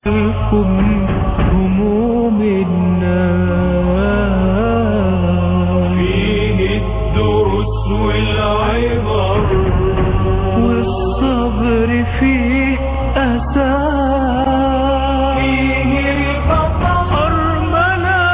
لكم هموم الناس فيه الدروس والعبر والصبر فيه أساس فيه الخطأ أرمنا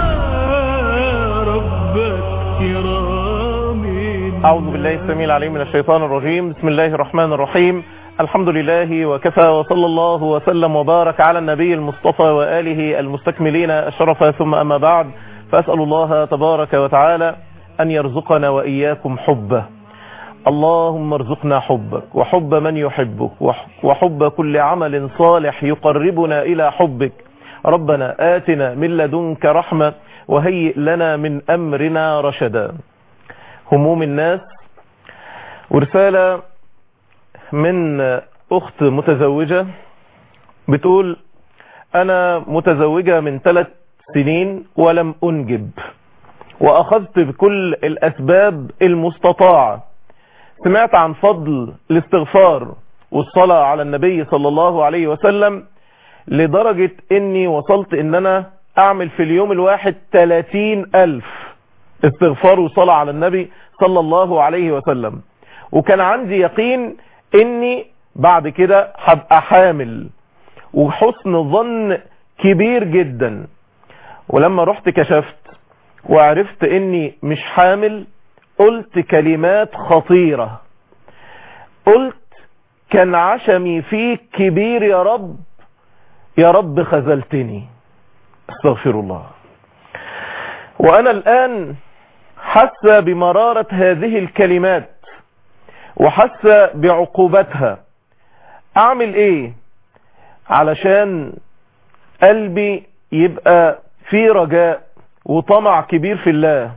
ربك كرام أعوذ بالله السميع العليم من الشيطان الرجيم بسم الله الرحمن الرحيم الحمد لله وكفى وصلى الله وسلم وبارك على النبي المصطفى وآله المستكملين الشرف ثم أما بعد فأسأل الله تبارك وتعالى أن يرزقنا وإياكم حبه اللهم ارزقنا حبك وحب من يحبك وح- وحب كل عمل صالح يقربنا إلى حبك ربنا آتنا من لدنك رحمة وهيئ لنا من أمرنا رشدا هموم الناس ورسالة من أخت متزوجة بتقول أنا متزوجة من ثلاث سنين ولم أنجب وأخذت بكل الأسباب المستطاعة سمعت عن فضل الاستغفار والصلاة على النبي صلى الله عليه وسلم لدرجة اني وصلت ان انا اعمل في اليوم الواحد 30 الف استغفار وصلاة على النبي صلى الله عليه وسلم وكان عندي يقين اني بعد كده هبقى حامل وحسن ظن كبير جدا ولما رحت كشفت وعرفت اني مش حامل قلت كلمات خطيرة قلت كان عشمي فيك كبير يا رب يا رب خذلتني استغفر الله وانا الان حاسه بمرارة هذه الكلمات وحاسه بعقوبتها اعمل ايه علشان قلبي يبقى في رجاء وطمع كبير في الله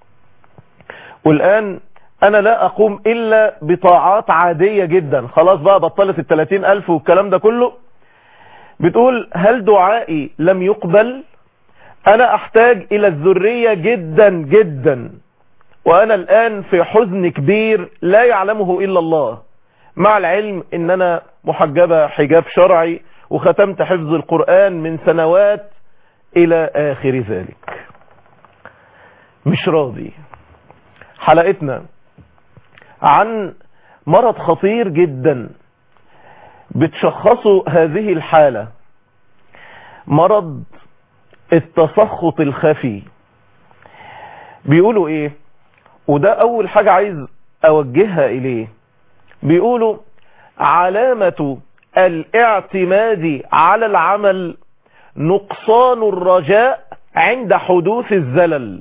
والآن أنا لا أقوم إلا بطاعات عادية جدا خلاص بقى بطلت التلاتين ألف والكلام ده كله بتقول هل دعائي لم يقبل أنا أحتاج إلى الذرية جدا جدا وأنا الآن في حزن كبير لا يعلمه إلا الله مع العلم إن أنا محجبة حجاب شرعي وختمت حفظ القرآن من سنوات إلى آخر ذلك مش راضي حلقتنا عن مرض خطير جدا بتشخصوا هذه الحالة مرض التسخط الخفي بيقولوا ايه وده اول حاجة عايز اوجهها اليه بيقولوا علامة الاعتماد على العمل نقصان الرجاء عند حدوث الزلل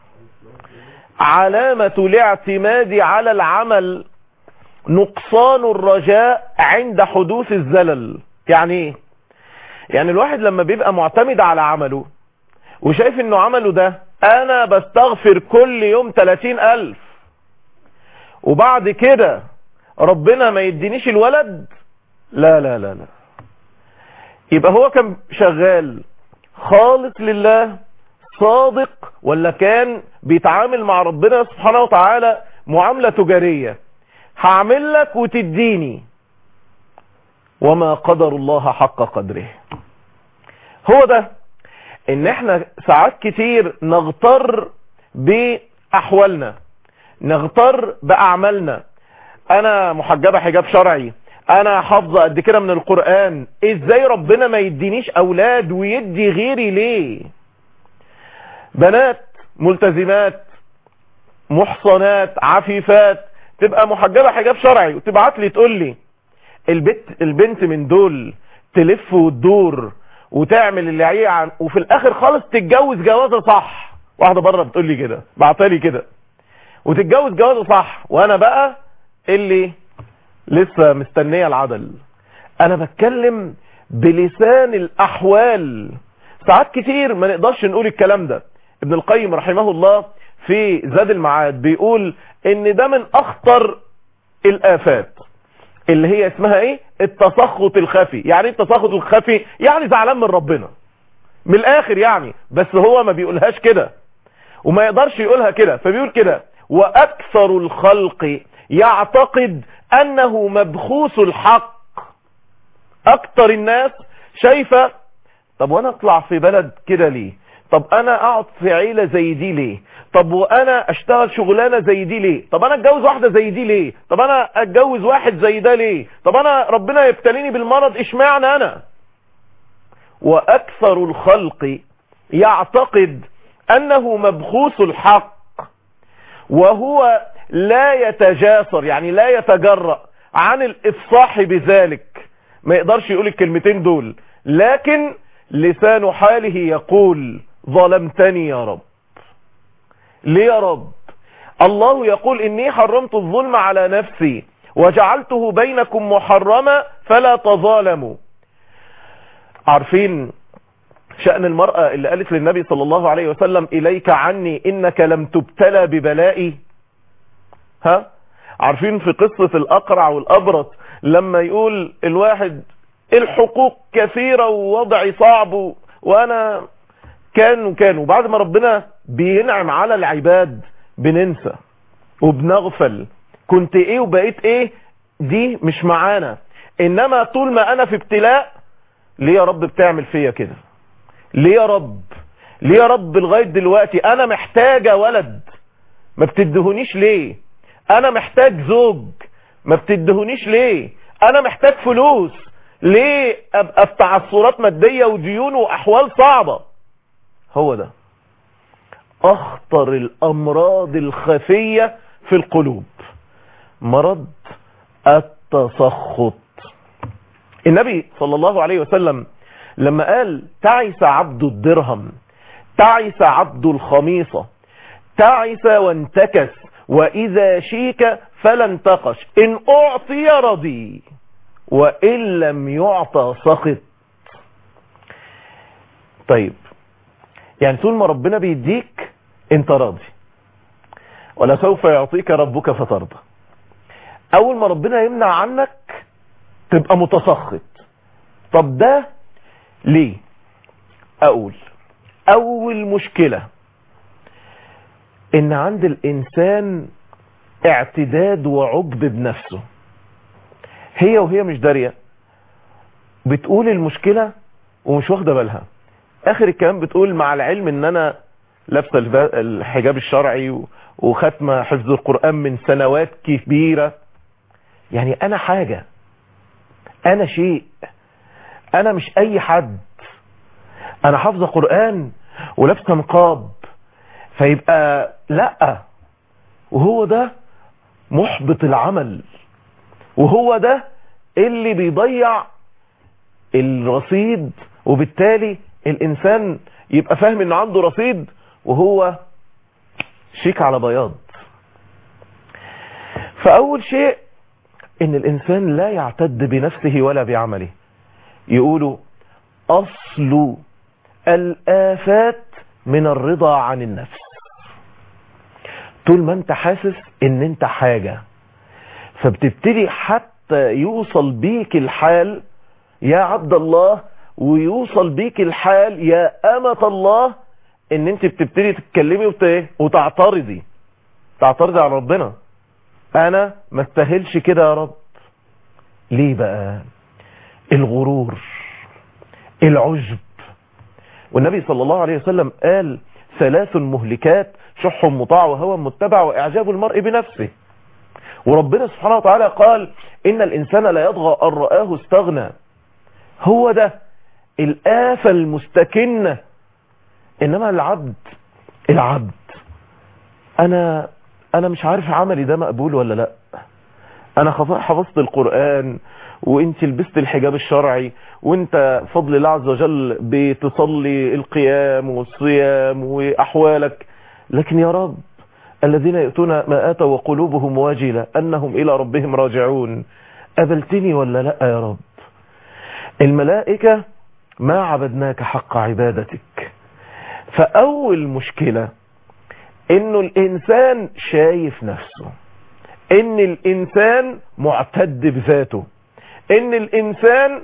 علامة الاعتماد على العمل نقصان الرجاء عند حدوث الزلل يعني ايه يعني الواحد لما بيبقى معتمد على عمله وشايف انه عمله ده انا بستغفر كل يوم 30 الف وبعد كده ربنا ما يدينيش الولد لا لا لا لا يبقى هو كان شغال خالص لله صادق ولا كان بيتعامل مع ربنا سبحانه وتعالى معاملة تجارية هعمل لك وتديني وما قدر الله حق قدره هو ده ان احنا ساعات كتير نغتر باحوالنا نغتر باعمالنا انا محجبة حجاب شرعي انا حافظة قد كده من القرآن ازاي ربنا ما يدينيش اولاد ويدي غيري ليه بنات ملتزمات محصنات عفيفات تبقى محجبة حجاب شرعي وتبعت لي تقول لي البنت البنت من دول تلف وتدور وتعمل اللي عليه عن وفي الاخر خالص تتجوز جوازه صح واحده بره بتقول لي كده بعتلي كده وتتجوز جوازه صح وانا بقى اللي لسه مستنيه العدل انا بتكلم بلسان الاحوال ساعات كتير ما نقدرش نقول الكلام ده ابن القيم رحمه الله في زاد المعاد بيقول ان ده من اخطر الافات اللي هي اسمها ايه التسخط الخفي يعني ايه التسخط الخفي يعني زعلان من ربنا من الاخر يعني بس هو ما بيقولهاش كده وما يقدرش يقولها كده فبيقول كده واكثر الخلق يعتقد انه مبخوث الحق اكتر الناس شايفة طب وانا اطلع في بلد كده ليه طب انا اقعد في عيلة زي دي ليه طب وانا اشتغل شغلانة زي دي ليه طب انا اتجوز واحدة زي دي ليه طب انا اتجوز واحد زي ده ليه طب انا ربنا يبتليني بالمرض اشمعنى انا واكثر الخلق يعتقد انه مبخوث الحق وهو لا يتجاسر يعني لا يتجرأ عن الافصاح بذلك ما يقدرش يقول الكلمتين دول لكن لسان حاله يقول ظلمتني يا رب ليه يا رب الله يقول إني حرمت الظلم على نفسي وجعلته بينكم محرما فلا تظالموا عارفين شأن المرأة اللي قالت للنبي صلى الله عليه وسلم إليك عني إنك لم تبتلى ببلائي ها عارفين في قصة الأقرع والأبرص لما يقول الواحد الحقوق كثيرة ووضعي صعب وأنا كان وكان وبعد ما ربنا بينعم على العباد بننسى وبنغفل كنت ايه وبقيت ايه دي مش معانا انما طول ما انا في ابتلاء ليه يا رب بتعمل فيا كده ليه يا رب ليه يا رب لغاية دلوقتي انا محتاجة ولد ما بتدهونيش ليه انا محتاج زوج ما بتدهونيش ليه انا محتاج فلوس ليه ابقى في تعثرات مادية وديون واحوال صعبة هو ده اخطر الامراض الخفية في القلوب مرض التسخط النبي صلى الله عليه وسلم لما قال تعس عبد الدرهم تعس عبد الخميصة تعس وانتكس وإذا شيك فلا انتقش إن أعطي رضي وإن لم يعطى سخط طيب يعني طول ما ربنا بيديك انت راضي ولا سوف يعطيك ربك فترضى اول ما ربنا يمنع عنك تبقى متسخط طب ده ليه اقول اول مشكلة ان عند الانسان اعتداد وعجب بنفسه هي وهي مش دارية بتقول المشكلة ومش واخدة بالها اخر الكلام بتقول مع العلم ان انا لابسه الحجاب الشرعي وختمه حفظ القرآن من سنوات كبيرة يعني انا حاجة انا شيء انا مش اي حد انا حافظه قرآن ولابسه نقاب فيبقى لا وهو ده محبط العمل وهو ده اللي بيضيع الرصيد وبالتالي الانسان يبقى فاهم انه عنده رصيد وهو شيك على بياض فاول شيء ان الانسان لا يعتد بنفسه ولا بعمله يقولوا اصل الافات من الرضا عن النفس طول ما انت حاسس ان انت حاجة فبتبتدي حتى يوصل بيك الحال يا عبد الله ويوصل بيك الحال يا أمة الله ان انت بتبتدي تتكلمي وت... وتعترضي تعترضي على ربنا انا ما استاهلش كده يا رب ليه بقى الغرور العجب والنبي صلى الله عليه وسلم قال ثلاث مهلكات شح مطاع وهوى متبع واعجاب المرء بنفسه وربنا سبحانه وتعالى قال ان الانسان لا يطغى ان رآه استغنى هو ده الآفة المستكنة إنما العبد العبد أنا أنا مش عارف عملي ده مقبول ولا لا أنا حفظت القرآن وانت لبست الحجاب الشرعي وانت فضل الله عز وجل بتصلي القيام والصيام وأحوالك لكن يا رب الذين يأتون ما آتوا وقلوبهم واجلة أنهم إلى ربهم راجعون قبلتني ولا لا يا رب الملائكة ما عبدناك حق عبادتك فأول مشكلة انه الانسان شايف نفسه ان الانسان معتد بذاته ان الانسان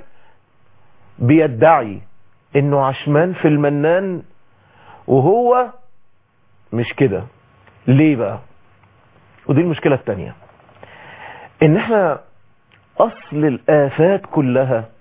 بيدعي انه عشمان في المنان وهو مش كده ليه بقى ودي المشكلة التانية ان احنا اصل الافات كلها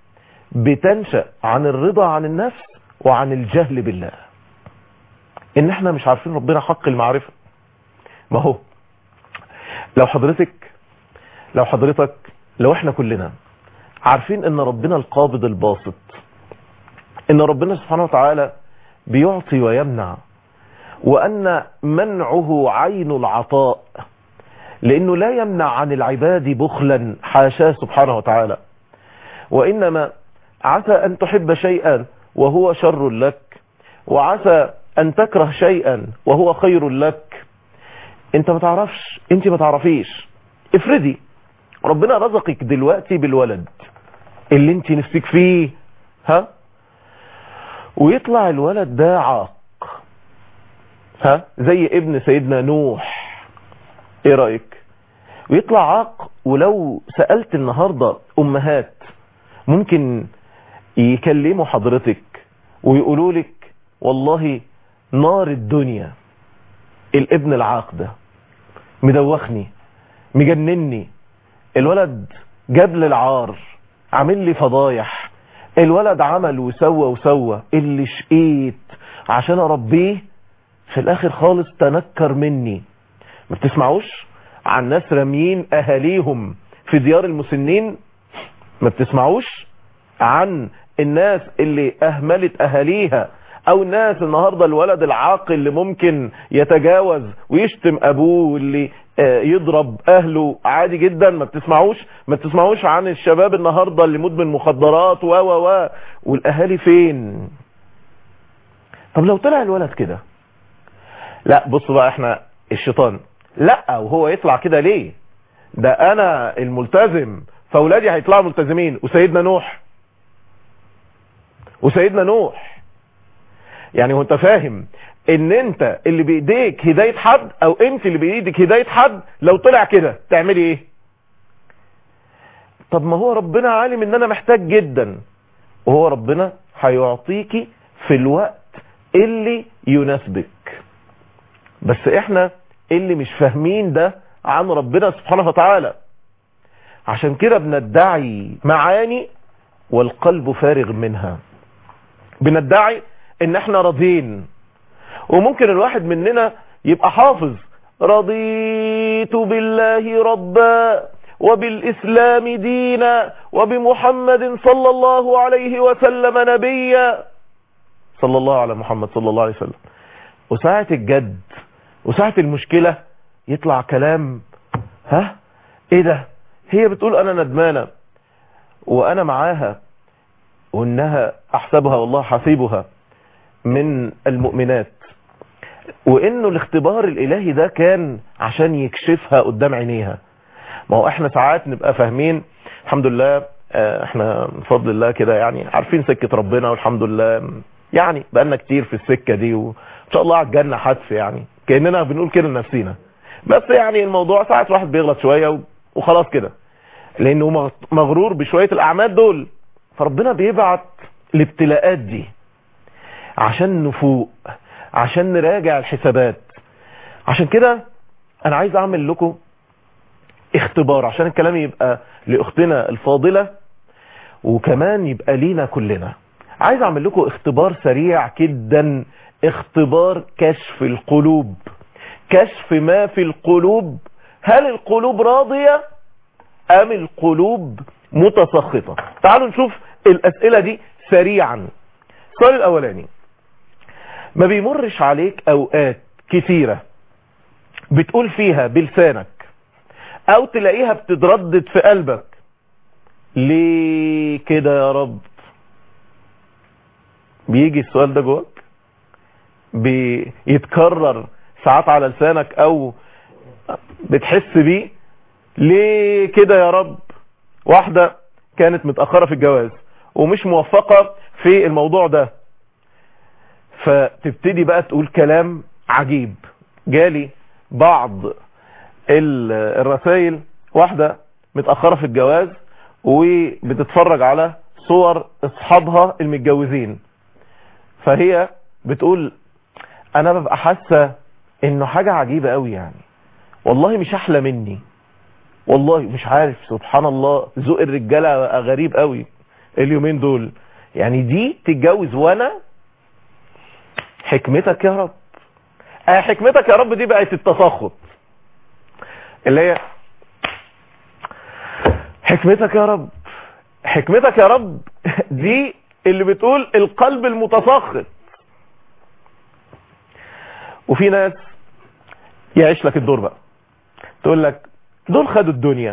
بتنشأ عن الرضا عن النفس وعن الجهل بالله ان احنا مش عارفين ربنا حق المعرفة ما هو لو حضرتك لو حضرتك لو احنا كلنا عارفين ان ربنا القابض الباسط ان ربنا سبحانه وتعالى بيعطي ويمنع وان منعه عين العطاء لانه لا يمنع عن العباد بخلا حاشاه سبحانه وتعالى وانما عسى ان تحب شيئا وهو شر لك وعسى ان تكره شيئا وهو خير لك انت ما تعرفش انت ما تعرفيش افرضي ربنا رزقك دلوقتي بالولد اللي انت نفسك فيه ها ويطلع الولد ده عاق ها زي ابن سيدنا نوح ايه رأيك ويطلع عاق ولو سألت النهاردة امهات ممكن يكلموا حضرتك ويقولوا لك والله نار الدنيا الابن العاق ده مدوخني مجنني الولد جاب لي العار عامل لي فضايح الولد عمل وسوى وسوى اللي شقيت عشان اربيه في الاخر خالص تنكر مني ما بتسمعوش عن ناس راميين اهاليهم في ديار المسنين ما بتسمعوش عن الناس اللي اهملت اهاليها او الناس النهاردة الولد العاقل اللي ممكن يتجاوز ويشتم ابوه واللي يضرب اهله عادي جدا ما بتسمعوش ما بتسمعوش عن الشباب النهاردة اللي مدمن مخدرات و و و والاهالي فين طب لو طلع الولد كده لا بص بقى احنا الشيطان لا وهو يطلع كده ليه ده انا الملتزم فاولادي هيطلعوا ملتزمين وسيدنا نوح وسيدنا نوح يعني وانت فاهم ان انت اللي بايديك هداية حد او انت اللي بايدك هداية حد لو طلع كده تعملي ايه طب ما هو ربنا عالم ان انا محتاج جدا وهو ربنا هيعطيكي في الوقت اللي يناسبك بس احنا اللي مش فاهمين ده عن ربنا سبحانه وتعالى عشان كده بندعي معاني والقلب فارغ منها بندعي ان احنا راضين وممكن الواحد مننا يبقى حافظ رضيت بالله ربا وبالإسلام دينا وبمحمد صلى الله عليه وسلم نبيا صلى الله على محمد صلى الله عليه وسلم وساعة الجد وساعة المشكلة يطلع كلام ها ايه ده هي بتقول انا ندمانة وانا معاها وانها احسبها والله حسيبها من المؤمنات وانه الاختبار الالهي ده كان عشان يكشفها قدام عينيها ما هو احنا ساعات نبقى فاهمين الحمد لله احنا بفضل الله كده يعني عارفين سكة ربنا والحمد لله يعني بقالنا كتير في السكة دي وان شاء الله على الجنة حدث يعني كأننا بنقول كده لنفسنا بس يعني الموضوع ساعات واحد بيغلط شوية وخلاص كده لانه مغرور بشوية الاعمال دول فربنا بيبعت الابتلاءات دي عشان نفوق عشان نراجع الحسابات عشان كده انا عايز اعمل لكم اختبار عشان الكلام يبقى لاختنا الفاضلة وكمان يبقى لينا كلنا عايز اعمل لكم اختبار سريع جدا اختبار كشف القلوب كشف ما في القلوب هل القلوب راضية ام القلوب متسخطة تعالوا نشوف الاسئلة دي سريعا السؤال الاولاني ما بيمرش عليك اوقات كتيرة بتقول فيها بلسانك او تلاقيها بتتردد في قلبك ليه كده يا رب بيجي السؤال ده جواك بيتكرر ساعات على لسانك او بتحس بيه ليه كده يا رب واحدة كانت متأخرة في الجواز ومش موفقة في الموضوع ده فتبتدي بقى تقول كلام عجيب جالي بعض الرسائل واحدة متأخرة في الجواز وبتتفرج على صور اصحابها المتجوزين فهي بتقول انا ببقى حاسة انه حاجة عجيبة قوي يعني والله مش احلى مني والله مش عارف سبحان الله ذوق الرجالة بقى غريب قوي اليومين دول يعني دي تتجوز وانا حكمتك يا رب اه حكمتك يا رب دي بقت التسخط اللي هي حكمتك يا رب حكمتك يا رب دي اللي بتقول القلب المتسخط وفي ناس يعيش لك الدور بقى تقول لك دول خدوا الدنيا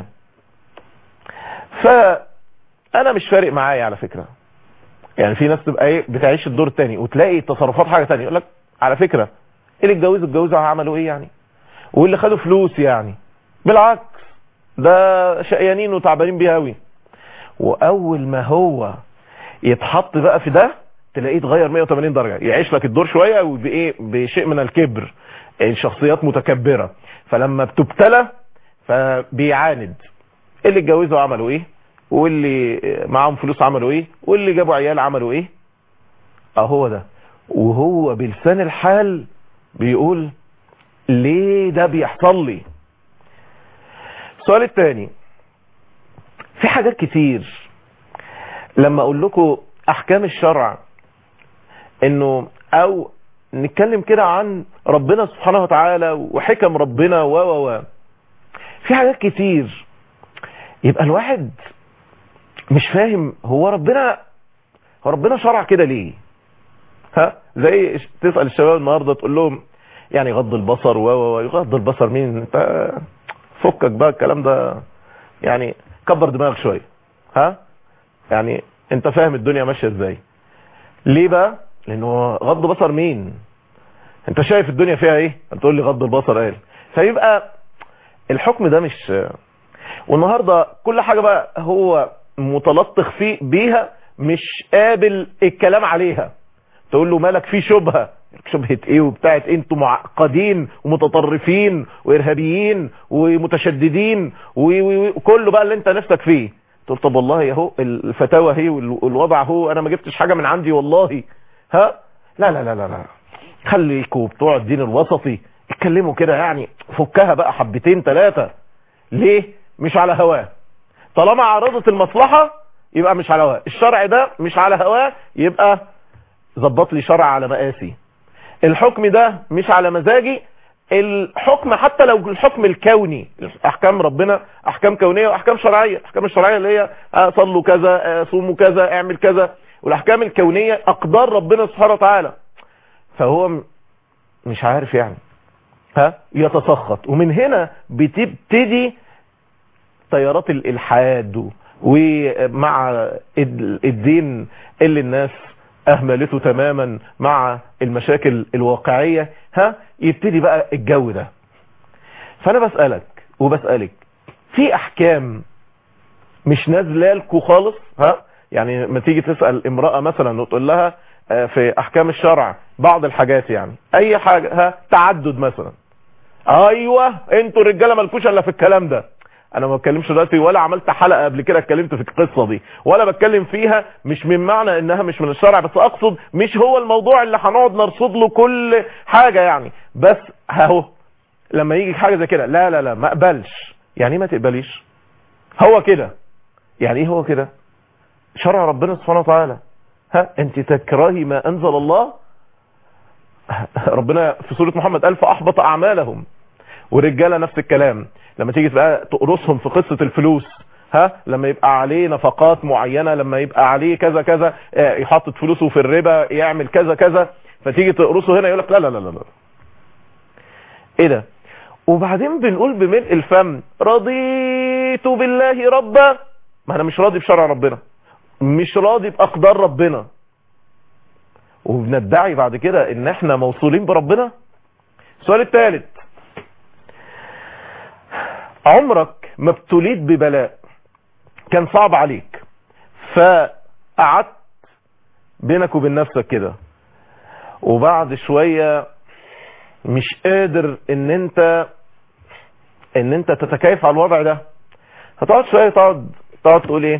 فانا مش فارق معايا على فكرة يعني في ناس تبقى ايه بتعيش الدور التاني وتلاقي تصرفات حاجة تانية يقول لك على فكرة اللي اتجوزوا اتجوزوا عملوا ايه يعني واللي خدوا فلوس يعني بالعكس ده شقيانين وتعبانين بيها قوي واول ما هو يتحط بقى في ده تلاقيه اتغير 180 درجة يعيش لك الدور شوية وبايه بشيء من الكبر الشخصيات متكبرة فلما بتبتلى فبيعاند اللي اتجوزوا عملوا ايه واللي معاهم فلوس عملوا ايه واللي جابوا عيال عملوا ايه اهو ده وهو بلسان الحال بيقول ليه ده بيحصل لي السؤال الثاني في حاجات كتير لما اقول لكم احكام الشرع انه او نتكلم كده عن ربنا سبحانه وتعالى وحكم ربنا و و و في حاجات كتير يبقى الواحد مش فاهم هو ربنا هو ربنا شرع كده ليه ها زي تسأل الشباب النهارده تقول لهم يعني غض البصر و و يغض البصر مين انت فكك بقى الكلام ده يعني كبر دماغك شويه ها يعني انت فاهم الدنيا ماشيه ازاي ليه بقى لانه غض بصر مين انت شايف الدنيا فيها ايه تقول لي غض البصر قال فيبقى الحكم ده مش والنهارده كل حاجه بقى هو متلطخ فيه بيها مش قابل الكلام عليها تقول له مالك في شبهه شبهه ايه وبتاعت إيه؟ انتوا معقدين ومتطرفين وارهابيين ومتشددين وكله بقى اللي انت نفسك فيه تقول طب والله اهو الفتاوى اهي والوضع اهو انا ما جبتش حاجه من عندي والله ها لا لا لا لا لا خليكوا بتوع الدين الوسطي اتكلموا كده يعني فكها بقى حبتين ثلاثه ليه مش على هواه طالما عرضت المصلحه يبقى مش على هواه الشرع ده مش على هواه يبقى ظبط لي شرع على مقاسي الحكم ده مش على مزاجي الحكم حتى لو الحكم الكوني احكام ربنا احكام كونيه واحكام شرعيه الاحكام الشرعيه اللي هي صلوا كذا صوموا كذا اعمل كذا والاحكام الكونيه اقدار ربنا سبحانه وتعالى فهو مش عارف يعني ها يتسخط ومن هنا بتبتدي تيارات الالحاد ومع الدين اللي الناس اهملته تماما مع المشاكل الواقعية ها يبتدي بقى الجو ده فانا بسألك وبسألك في احكام مش نازله لكم خالص ها يعني ما تيجي تسأل امرأة مثلا وتقول لها في احكام الشرع بعض الحاجات يعني اي حاجة ها تعدد مثلا ايوه انتوا الرجاله مالكوش الا في الكلام ده انا ما بتكلمش دلوقتي ولا عملت حلقه قبل كده اتكلمت في القصه دي ولا بتكلم فيها مش من معنى انها مش من الشرع بس اقصد مش هو الموضوع اللي هنقعد نرصد له كل حاجه يعني بس اهو لما يجي حاجه زي كده لا لا لا ما اقبلش يعني ايه ما تقبليش هو كده يعني ايه هو كده شرع ربنا سبحانه وتعالى ها انت تكرهي ما انزل الله ربنا في سوره محمد قال فاحبط اعمالهم والرجاله نفس الكلام لما تيجي بقى تقرصهم في قصة الفلوس ها لما يبقى عليه نفقات معينة لما يبقى عليه كذا كذا يحطط فلوسه في الربا يعمل كذا كذا فتيجي تقرصه هنا يقول لك لا لا لا لا ايه ده وبعدين بنقول بملء الفم رضيت بالله ربا ما انا مش راضي بشرع ربنا مش راضي باقدار ربنا وبندعي بعد كده ان احنا موصولين بربنا السؤال الثالث عمرك ما ابتليت ببلاء كان صعب عليك فقعدت بينك وبين نفسك كده وبعد شوية مش قادر ان انت ان انت تتكيف على الوضع ده هتقعد شوية تقعد تقعد تقول ايه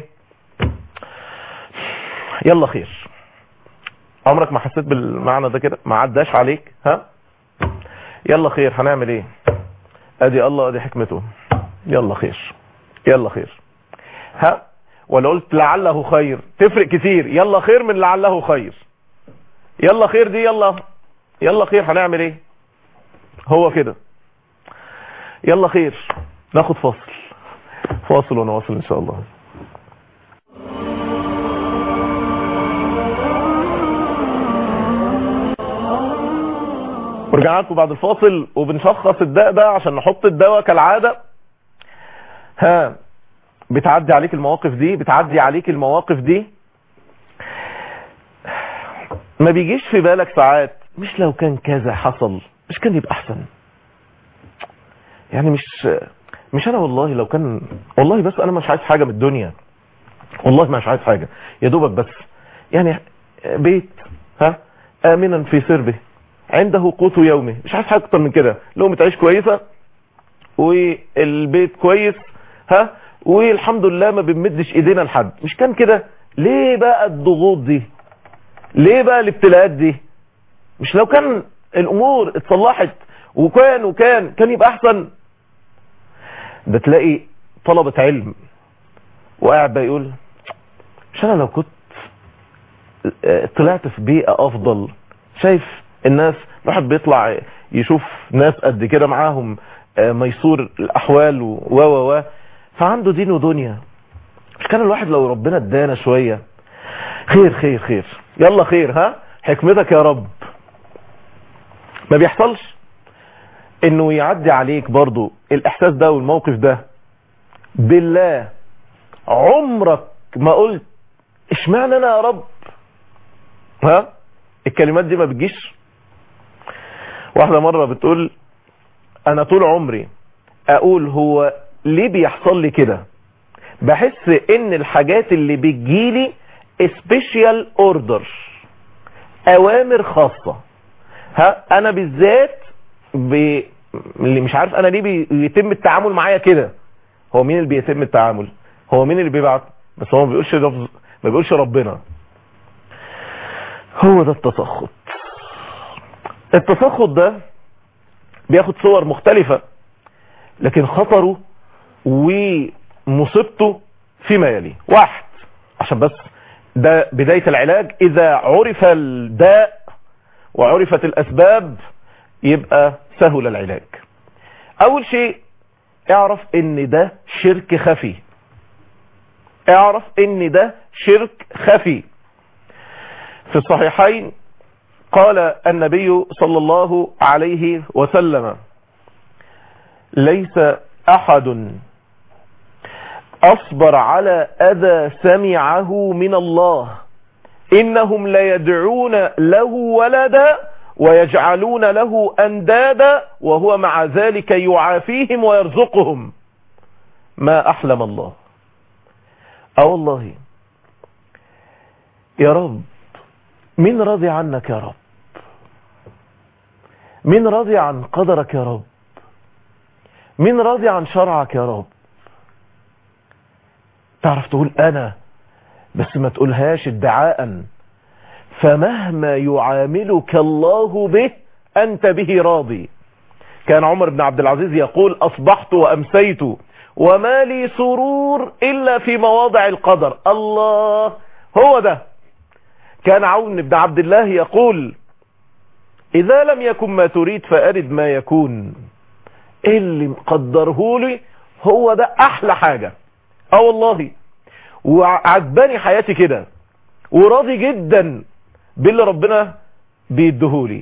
يلا خير عمرك ما حسيت بالمعنى ده كده ما عداش عليك ها يلا خير هنعمل ايه ادي الله ادي حكمته يلا خير يلا خير ها ولا قلت لعله خير تفرق كتير يلا خير من لعله خير يلا خير دي يلا يلا خير هنعمل ايه هو كده يلا خير ناخد فاصل فاصل ونواصل ان شاء الله ورجعنا لكم بعد الفاصل وبنشخص الداء ده عشان نحط الدواء كالعادة ها بتعدي عليك المواقف دي بتعدي عليك المواقف دي ما بيجيش في بالك ساعات مش لو كان كذا حصل مش كان يبقى احسن يعني مش مش انا والله لو كان والله بس انا مش عايز حاجة من الدنيا والله مش عايز حاجة يا دوبك بس يعني بيت ها امنا في سربه عنده قوت يومه مش عايز حاجة اكتر من كده لقمة عيش كويسة والبيت كويس ها والحمد لله ما بنمدش ايدينا لحد مش كان كده ليه بقى الضغوط دي ليه بقى الابتلاءات دي مش لو كان الامور اتصلحت وكان وكان كان يبقى احسن ده تلاقي طلبة علم وقاعد بقى يقول مش انا لو كنت طلعت في بيئة افضل شايف الناس الواحد بيطلع يشوف ناس قد كده معاهم ميسور الاحوال و و و فعنده دين ودنيا مش كان الواحد لو ربنا ادانا شوية خير خير خير يلا خير ها حكمتك يا رب ما بيحصلش انه يعدي عليك برضو الاحساس ده والموقف ده بالله عمرك ما قلت اشمعنى انا يا رب ها الكلمات دي ما بتجيش واحدة مرة بتقول انا طول عمري اقول هو ليه بيحصل لي كده بحس ان الحاجات اللي بتجيلي سبيشال اوردر اوامر خاصة ها انا بالذات ب... اللي مش عارف انا ليه بيتم التعامل معايا كده هو مين اللي بيتم التعامل هو مين اللي بيبعت بس هو ما بيقولش لفظ ما بيقولش ربنا هو ده التسخط التسخط ده بياخد صور مختلفة لكن خطره ومصيبته فيما يلي واحد عشان بس ده بداية العلاج اذا عرف الداء وعرفت الاسباب يبقى سهل العلاج اول شيء اعرف ان ده شرك خفي اعرف ان ده شرك خفي في الصحيحين قال النبي صلى الله عليه وسلم ليس احد اصبر على اذى سمعه من الله انهم ليدعون له ولدا ويجعلون له اندادا وهو مع ذلك يعافيهم ويرزقهم ما احلم الله اه والله يا رب مين راضي عنك يا رب مين راضي عن قدرك يا رب مين راضي عن شرعك يا رب تعرف تقول انا بس ما تقولهاش ادعاء فمهما يعاملك الله به انت به راضي كان عمر بن عبد العزيز يقول اصبحت وامسيت وما لي سرور الا في مواضع القدر الله هو ده كان عون بن عبد الله يقول اذا لم يكن ما تريد فارد ما يكون اللي مقدره لي هو ده احلى حاجة اه والله وعجباني حياتي كده وراضي جدا باللي ربنا بيديهولي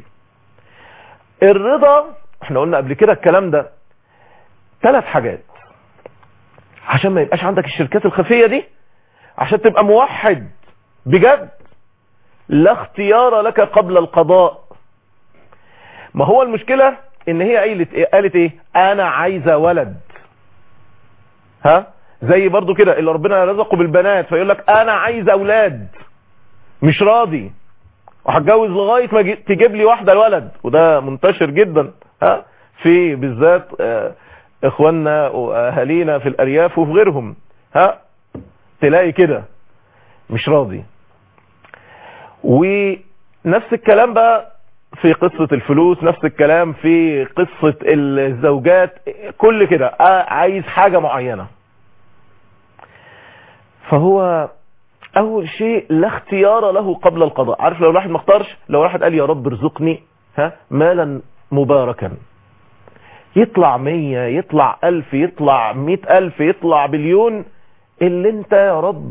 الرضا احنا قلنا قبل كده الكلام ده ثلاث حاجات عشان ما يبقاش عندك الشركات الخفية دي عشان تبقى موحد بجد لا اختيار لك قبل القضاء ما هو المشكلة ان هي قالت ايه قالت ايه انا عايزة ولد ها زي برضو كده اللي ربنا رزقه بالبنات فيقول لك انا عايز اولاد مش راضي وهتجوز لغاية ما تجيب لي واحدة الولد وده منتشر جدا ها في بالذات اه اخواننا واهالينا في الارياف وفي غيرهم ها تلاقي كده مش راضي ونفس الكلام بقى في قصة الفلوس نفس الكلام في قصة الزوجات كل كده عايز حاجة معينة فهو اول شيء لا اختيار له قبل القضاء عارف لو الواحد ما اختارش لو واحد قال يا رب ارزقني ها مالا مباركا يطلع مية يطلع الف يطلع مئة الف يطلع بليون اللي انت يا رب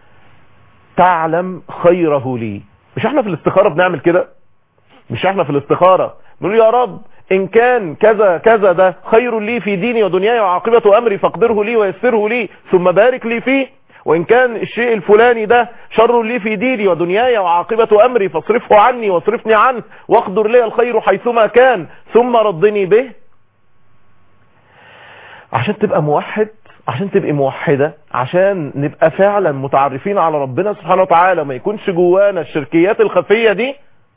تعلم خيره لي مش احنا في الاستخارة بنعمل كده مش احنا في الاستخارة بنقول يا رب ان كان كذا كذا ده خير لي في ديني ودنياي وعاقبة امري فاقدره لي ويسره لي ثم بارك لي فيه وان كان الشيء الفلاني ده شر لي في ديني ودنياي وعاقبة امري فاصرفه عني واصرفني عنه واقدر لي الخير حيثما كان ثم ردني به عشان تبقى موحد عشان تبقى موحدة عشان نبقى فعلا متعرفين على ربنا سبحانه وتعالى ما يكونش جوانا الشركيات الخفية دي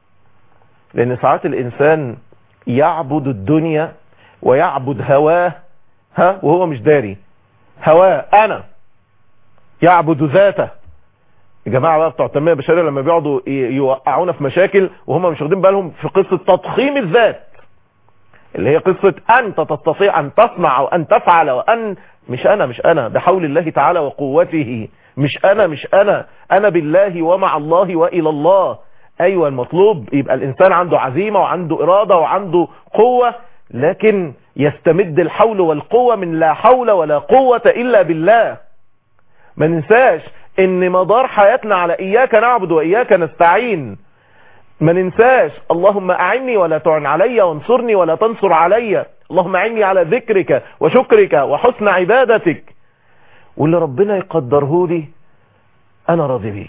لان ساعات الانسان يعبد الدنيا ويعبد هواه ها وهو مش داري هواه انا يعبد ذاته يا جماعة بقى بتوع التنمية البشرية لما بيقعدوا يوقعونا في مشاكل وهم مش واخدين بالهم في قصة تضخيم الذات اللي هي قصة انت تستطيع ان تصنع وان تفعل وان مش انا مش انا بحول الله تعالى وقوته مش انا مش انا انا بالله ومع الله والى الله ايوه المطلوب يبقى الانسان عنده عزيمة وعنده ارادة وعنده قوة لكن يستمد الحول والقوة من لا حول ولا قوة الا بالله ما ننساش ان مدار حياتنا على اياك نعبد واياك نستعين ما ننساش اللهم اعني ولا تعن علي وانصرني ولا تنصر علي اللهم اعني على ذكرك وشكرك وحسن عبادتك واللي ربنا يقدره لي انا راضي بيه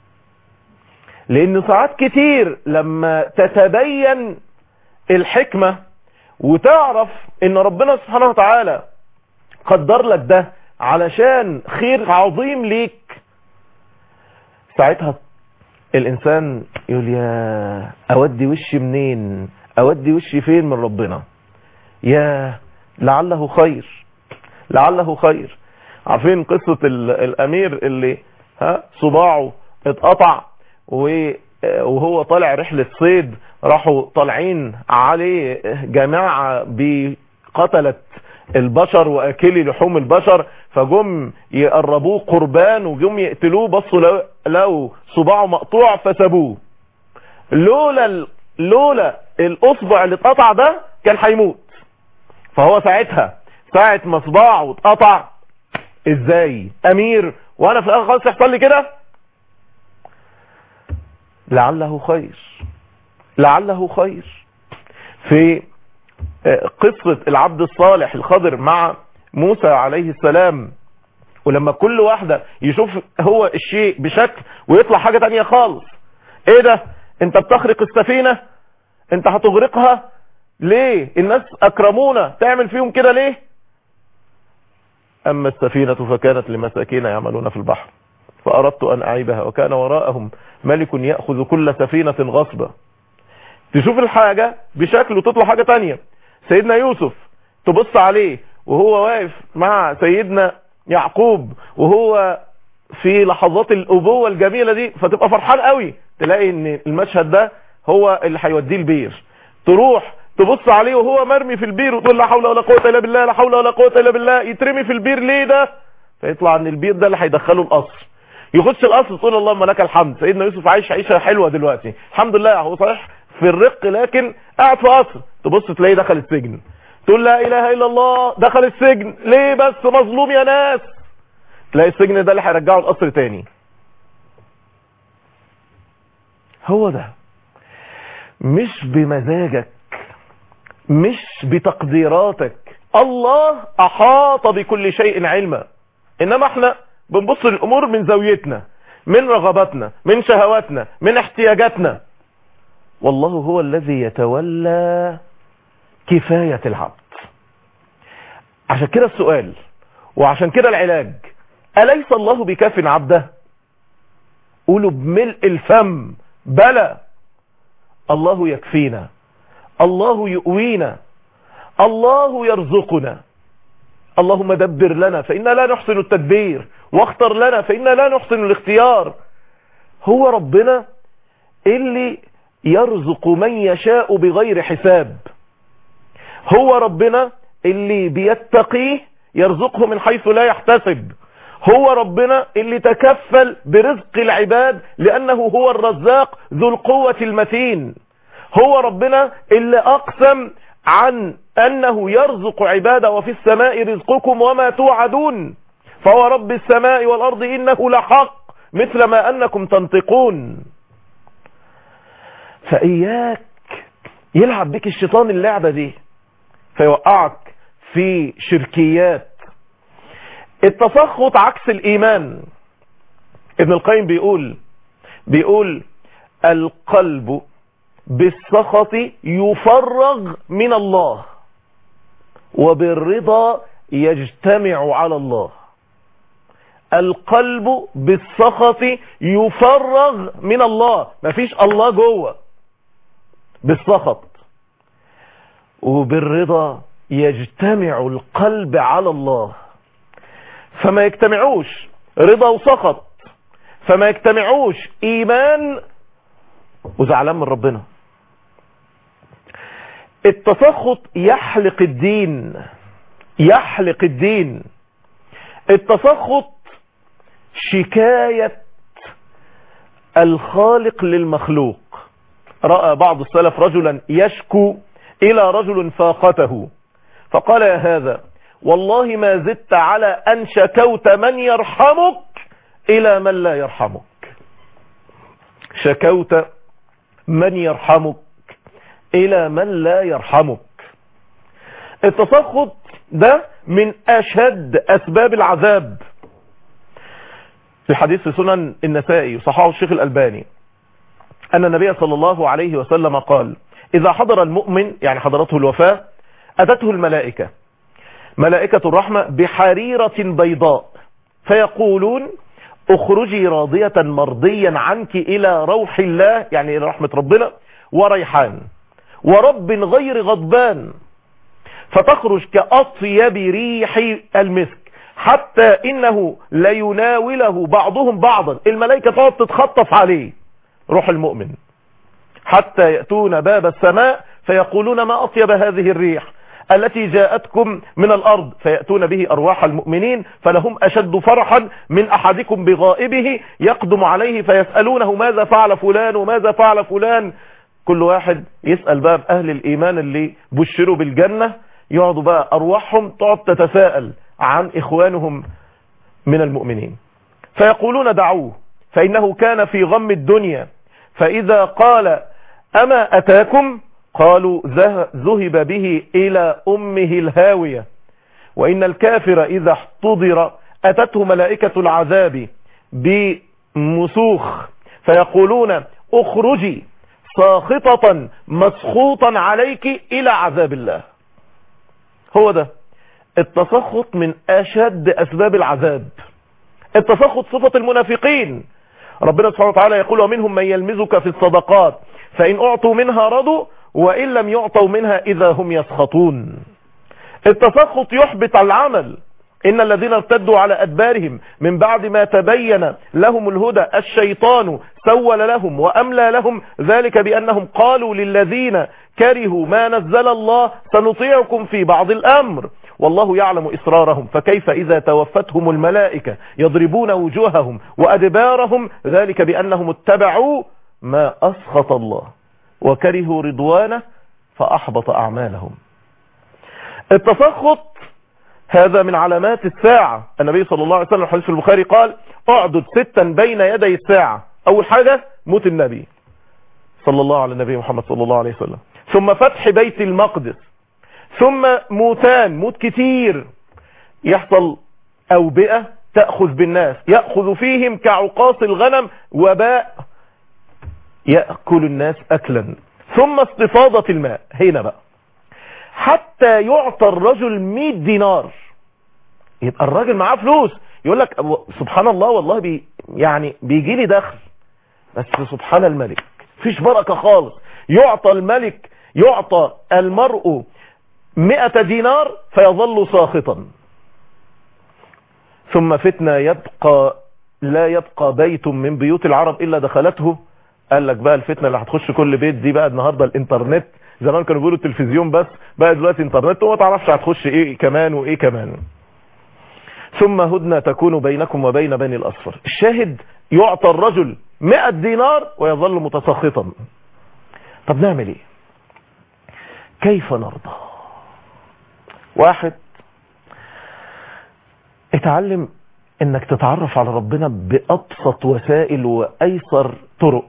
لان ساعات كتير لما تتبين الحكمة وتعرف ان ربنا سبحانه وتعالى قدر لك ده علشان خير عظيم ليك ساعتها الانسان يقول يا اودي وشي منين اودي وشي فين من ربنا يا لعله خير لعله خير عارفين قصة الامير اللي ها صباعه اتقطع وهو طالع رحلة صيد راحوا طالعين عليه جماعة بقتلت البشر واكلي لحوم البشر فجم يقربوه قربان وجم يقتلوه بصوا لو, لو صباعه مقطوع فسابوه لولا لولا الاصبع اللي اتقطع ده كان هيموت فهو ساعتها ساعة ما صباعه اتقطع ازاي امير وانا في الاخر خالص يحصل لي كده لعله خير لعله خير في قصة العبد الصالح الخضر مع موسى عليه السلام ولما كل واحدة يشوف هو الشيء بشكل ويطلع حاجة تانية خالص ايه ده انت بتخرق السفينة انت هتغرقها ليه الناس اكرمونا تعمل فيهم كده ليه اما السفينة فكانت لمساكين يعملون في البحر فاردت ان اعيبها وكان وراءهم ملك يأخذ كل سفينة غصبا تشوف الحاجة بشكل وتطلع حاجة تانية سيدنا يوسف تبص عليه وهو واقف مع سيدنا يعقوب وهو في لحظات الأبوة الجميلة دي فتبقى فرحان قوي تلاقي ان المشهد ده هو اللي هيوديه البير تروح تبص عليه وهو مرمي في البير وتقول لا حول ولا قوة الا بالله لا حول ولا قوة الا بالله يترمي في البير ليه ده فيطلع ان البير ده اللي هيدخله القصر يخش القصر تقول اللهم لك الحمد سيدنا يوسف عايش عيشة حلوة دلوقتي الحمد لله هو صحيح في الرق لكن قاعد في قصر تبص تلاقيه دخل السجن تقول لا اله الا الله دخل السجن ليه بس مظلوم يا ناس تلاقي السجن ده اللي هيرجعه القصر تاني هو ده مش بمزاجك مش بتقديراتك الله احاط بكل شيء علما انما احنا بنبص للامور من زاويتنا من رغباتنا من شهواتنا من احتياجاتنا والله هو الذي يتولى كفاية العبد عشان كده السؤال وعشان كده العلاج أليس الله بكاف عبده قولوا بملء الفم بلى الله يكفينا الله يؤوينا الله يرزقنا اللهم دبر لنا فإنا لا نحسن التدبير واختر لنا فإنا لا نحسن الاختيار هو ربنا اللي يرزق من يشاء بغير حساب هو ربنا اللي بيتقيه يرزقه من حيث لا يحتسب هو ربنا اللي تكفل برزق العباد لأنه هو الرزاق ذو القوة المتين هو ربنا اللي أقسم عن أنه يرزق عباده وفي السماء رزقكم وما توعدون فهو رب السماء والأرض إنه لحق مثل ما أنكم تنطقون فإياك يلعب بك الشيطان اللعبة دي فيوقعك في شركيات التسخط عكس الإيمان ابن القيم بيقول بيقول القلب بالسخط يفرغ من الله وبالرضا يجتمع على الله القلب بالسخط يفرغ من الله مفيش الله جوه بالسخط وبالرضا يجتمع القلب على الله فما يجتمعوش رضا وسخط فما يجتمعوش ايمان وزعلان من ربنا التسخط يحلق الدين يحلق الدين التسخط شكاية الخالق للمخلوق رأى بعض السلف رجلا يشكو إلى رجل فاقته فقال يا هذا والله ما زدت على أن شكوت من يرحمك إلى من لا يرحمك شكوت من يرحمك إلى من لا يرحمك التسخط ده من أشد أسباب العذاب في حديث في سنن النسائي وصححه الشيخ الألباني أن النبي صلى الله عليه وسلم قال إذا حضر المؤمن يعني حضرته الوفاة أتته الملائكة ملائكة الرحمة بحريرة بيضاء فيقولون اخرجي راضية مرضيا عنك إلى روح الله يعني إلى رحمة ربنا وريحان ورب غير غضبان فتخرج كأطيب ريح المسك حتى إنه ليناوله بعضهم بعضا الملائكة تقعد تتخطف عليه روح المؤمن حتى يأتون باب السماء فيقولون ما أطيب هذه الريح التي جاءتكم من الأرض فيأتون به أرواح المؤمنين فلهم أشد فرحا من أحدكم بغائبه يقدم عليه فيسألونه ماذا فعل فلان وماذا فعل فلان كل واحد يسأل بقى بأهل الإيمان اللي بشروا بالجنة يقعدوا بقى أرواحهم تقعد تتساءل عن إخوانهم من المؤمنين فيقولون دعوه فإنه كان في غم الدنيا فإذا قال أما أتاكم قالوا ذهب به إلى أمه الهاوية وإن الكافر إذا احتضر أتته ملائكة العذاب بمسوخ فيقولون اخرجي ساخطة مسخوطا عليك إلى عذاب الله هو ده التسخط من أشد أسباب العذاب التسخط صفة المنافقين ربنا سبحانه وتعالى يقول ومنهم من يلمزك في الصدقات فإن أعطوا منها رضوا وإن لم يعطوا منها إذا هم يسخطون التسخط يحبط العمل إن الذين ارتدوا على أدبارهم من بعد ما تبين لهم الهدى الشيطان سول لهم وأملى لهم ذلك بأنهم قالوا للذين كرهوا ما نزل الله سنطيعكم في بعض الأمر والله يعلم إسرارهم فكيف إذا توفتهم الملائكة يضربون وجوههم وأدبارهم ذلك بأنهم اتبعوا ما أسخط الله وكرهوا رضوانه فأحبط أعمالهم التسخط هذا من علامات الساعة النبي صلى الله عليه وسلم حديث في البخاري قال اعدد ستا بين يدي الساعة أول حاجة موت النبي صلى الله على النبي محمد صلى الله عليه وسلم ثم فتح بيت المقدس ثم موتان موت كتير يحصل أوبئة تأخذ بالناس يأخذ فيهم كعقاص الغنم وباء يأكل الناس أكلا ثم استفاضة الماء هنا بقى حتى يعطى الرجل 100 دينار يبقى الراجل معاه فلوس يقول لك سبحان الله والله بي يعني بيجي لي دخل بس سبحان الملك فيش بركة خالص يعطى الملك يعطى المرء 100 دينار فيظل ساخطا ثم فتنة يبقى لا يبقى بيت من بيوت العرب إلا دخلته قال لك بقى الفتنة اللي هتخش كل بيت دي بقى النهاردة الانترنت زمان كانوا بيقولوا التلفزيون بس بقى دلوقتي انترنت وما تعرفش هتخش ايه كمان وايه كمان ثم هدنة تكون بينكم وبين بني الأصفر الشاهد يعطى الرجل مئة دينار ويظل متسخطا طب نعمل ايه كيف نرضى واحد اتعلم انك تتعرف على ربنا بأبسط وسائل وأيسر طرق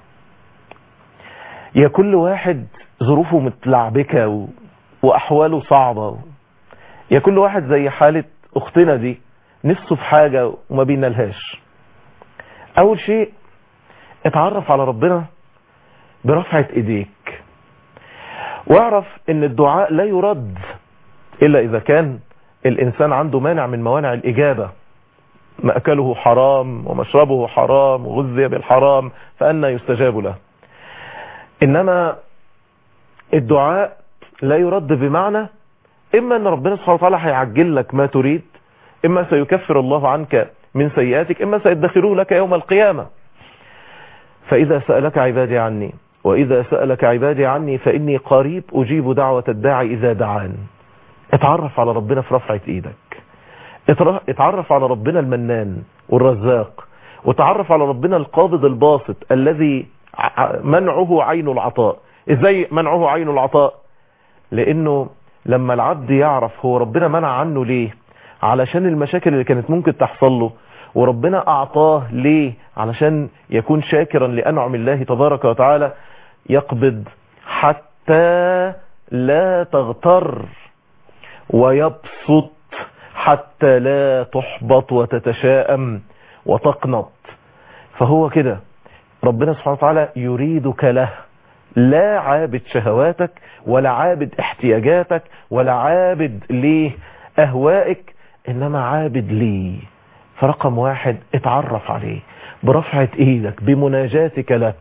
يا كل واحد ظروفه متلعبكة و... وأحواله صعبة يا كل واحد زي حالة أختنا دي نفسه في حاجة وما بينالهاش أول شيء اتعرف على ربنا برفعة ايديك واعرف ان الدعاء لا يرد الا اذا كان الانسان عنده مانع من موانع الاجابة مأكله حرام ومشربه حرام وغذي بالحرام فأنا يستجاب له انما الدعاء لا يرد بمعنى اما ان ربنا سبحانه وتعالى هيعجل لك ما تريد اما سيكفر الله عنك من سيئاتك اما سيدخره لك يوم القيامة فاذا سألك عبادي عني واذا سألك عبادي عني فاني قريب اجيب دعوة الداعي اذا دعان اتعرف على ربنا في رفعة ايدك اتعرف على ربنا المنان والرزاق وتعرف على ربنا القابض الباسط الذي منعه عين العطاء ازاي منعه عين العطاء لانه لما العبد يعرف هو ربنا منع عنه ليه علشان المشاكل اللي كانت ممكن تحصل له وربنا اعطاه ليه علشان يكون شاكرا لانعم الله تبارك وتعالى يقبض حتى لا تغتر ويبسط حتى لا تحبط وتتشاءم وتقنط فهو كده ربنا سبحانه وتعالى يريدك له لا عابد شهواتك ولا عابد احتياجاتك ولا عابد ليه اهوائك انما عابد ليه فرقم واحد اتعرف عليه برفعة ايدك بمناجاتك له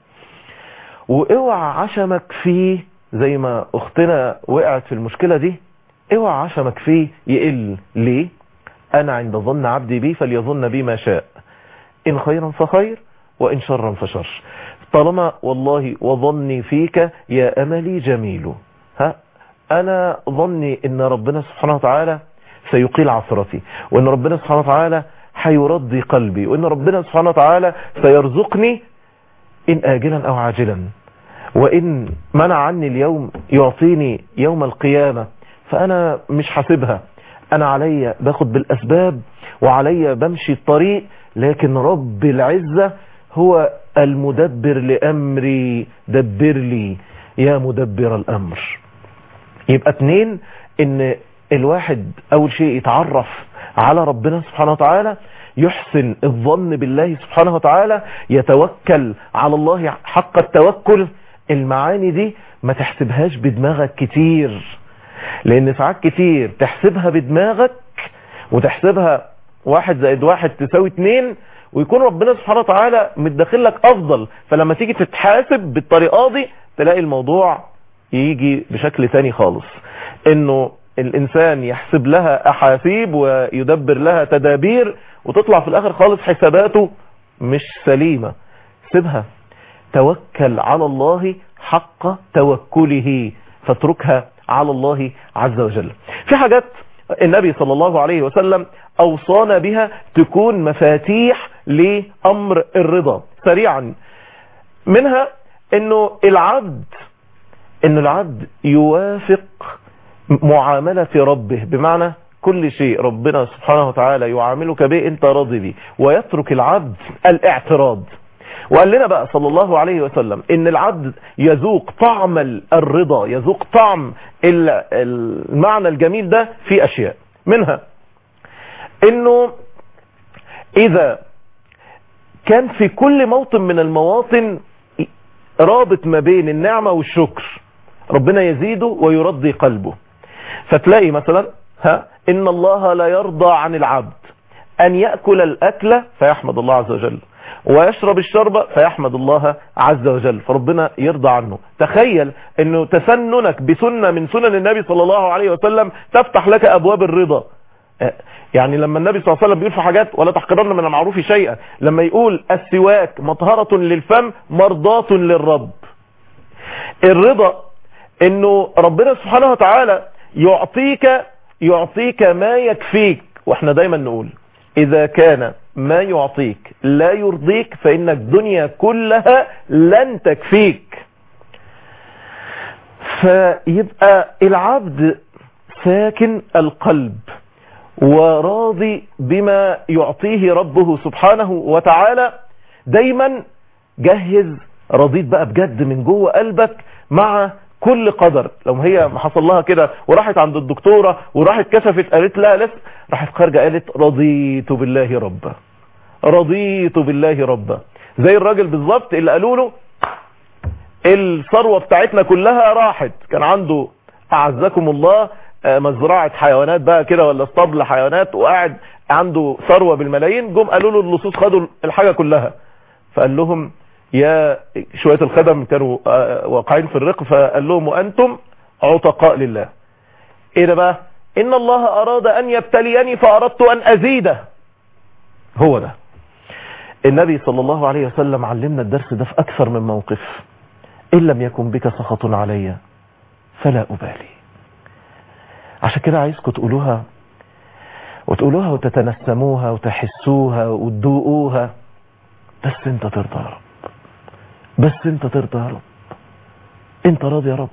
واوعى عشمك فيه زي ما اختنا وقعت في المشكلة دي اوعى عشمك فيه يقل ليه انا عند ظن عبدي بي فليظن بي ما شاء ان خيرا فخير وان شرا فشر طالما والله وظني فيك يا املي جميل ها انا ظني ان ربنا سبحانه وتعالى سيقيل عثرتي وان ربنا سبحانه وتعالى حيرضي قلبي وان ربنا سبحانه وتعالى سيرزقني ان اجلا او عاجلا وان منع عني اليوم يعطيني يوم القيامة فانا مش حاسبها انا عليا باخد بالاسباب وعليا بمشي الطريق لكن رب العزة هو المدبر لامري دبر لي يا مدبر الامر يبقى اتنين ان الواحد اول شيء يتعرف على ربنا سبحانه وتعالى يحسن الظن بالله سبحانه وتعالى يتوكل على الله حق التوكل المعاني دي ما تحسبهاش بدماغك كتير لان ساعات كتير تحسبها بدماغك وتحسبها واحد زائد واحد تساوي اتنين ويكون ربنا سبحانه وتعالى متداخل لك افضل فلما تيجي تتحاسب بالطريقة دي تلاقي الموضوع يجي بشكل تاني خالص انه الانسان يحسب لها احاسيب ويدبر لها تدابير وتطلع في الاخر خالص حساباته مش سليمة سيبها توكل على الله حق توكله فاتركها على الله عز وجل في حاجات النبي صلى الله عليه وسلم اوصانا بها تكون مفاتيح لامر الرضا سريعا منها انه العبد ان العبد يوافق معاملة ربه بمعنى كل شيء ربنا سبحانه وتعالى يعاملك به انت راضي به ويترك العبد الاعتراض وقال لنا بقى صلى الله عليه وسلم ان العبد يذوق طعم الرضا يذوق طعم المعنى الجميل ده في اشياء منها انه اذا كان في كل موطن من المواطن رابط ما بين النعمة والشكر ربنا يزيده ويرضي قلبه فتلاقي مثلا ها ان الله لا يرضى عن العبد ان يأكل الاكلة فيحمد الله عز وجل ويشرب الشربة فيحمد الله عز وجل فربنا يرضى عنه تخيل انه تسننك بسنة من سنن النبي صلى الله عليه وسلم تفتح لك ابواب الرضا يعني لما النبي صلى الله عليه وسلم بيقول في حاجات ولا تحقرن من المعروف شيئا لما يقول السواك مطهرة للفم مرضاة للرب الرضا انه ربنا سبحانه وتعالى يعطيك يعطيك ما يكفيك واحنا دايما نقول اذا كان ما يعطيك لا يرضيك فان الدنيا كلها لن تكفيك فيبقى العبد ساكن القلب وراضي بما يعطيه ربه سبحانه وتعالى دايما جهز رضيت بقى بجد من جوه قلبك مع كل قدر لو هي ما حصل لها كده وراحت عند الدكتورة وراحت كشفت قالت لها لسه راحت خارجة قالت رضيت بالله ربا رضيت بالله ربا زي الراجل بالظبط اللي قالوا له الثروة بتاعتنا كلها راحت كان عنده أعزكم الله مزرعة حيوانات بقى كده ولا اسطبل حيوانات وقاعد عنده ثروة بالملايين جم قالوا له اللصوص خدوا الحاجة كلها فقال لهم يا شوية الخدم كانوا واقعين في الرق فقال لهم وأنتم عتقاء لله ايه ده بقى ان الله اراد ان يبتليني فاردت ان ازيده هو ده النبي صلى الله عليه وسلم علمنا الدرس ده في اكثر من موقف ان لم يكن بك سخط علي فلا ابالي عشان كده عايزكم تقولوها وتقولوها وتتنسموها وتحسوها وتدوقوها بس انت ترضى يا رب بس انت ترضى يا رب انت راضي يا رب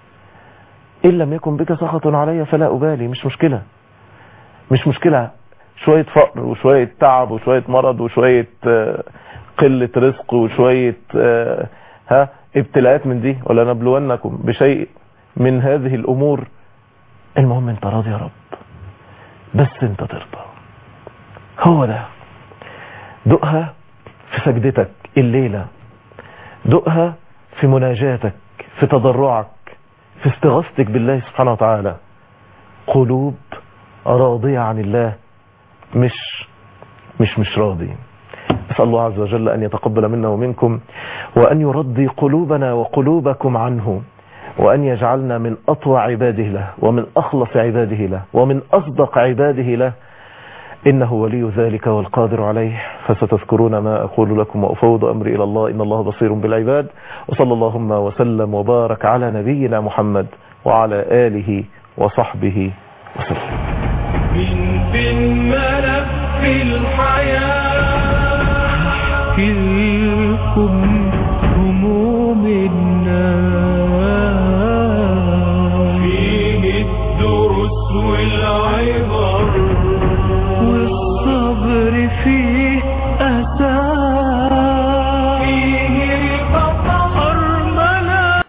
ان لم يكن بك سخط علي فلا ابالي مش مشكلة مش مشكلة شوية فقر وشوية تعب وشوية مرض وشوية قلة رزق وشوية ها ابتلاءات من دي ولا نبلونكم بشيء من هذه الامور المهم انت راضي يا رب بس انت ترضى هو ده دقها في سجدتك الليلة دقها في مناجاتك في تضرعك في استغاثتك بالله سبحانه وتعالى قلوب راضية عن الله مش مش مش راضي أسأل الله عز وجل أن يتقبل منا ومنكم وأن يرضي قلوبنا وقلوبكم عنه وأن يجعلنا من أطوع عباده له ومن أخلص عباده له ومن أصدق عباده له إنه ولي ذلك والقادر عليه فستذكرون ما أقول لكم وأفوض أمري إلى الله إن الله بصير بالعباد وصلى اللهم وسلم وبارك على نبينا محمد وعلى آله وصحبه وسلم من في الملف الحياة كلكم هموم الناس فيه الدروس والعظات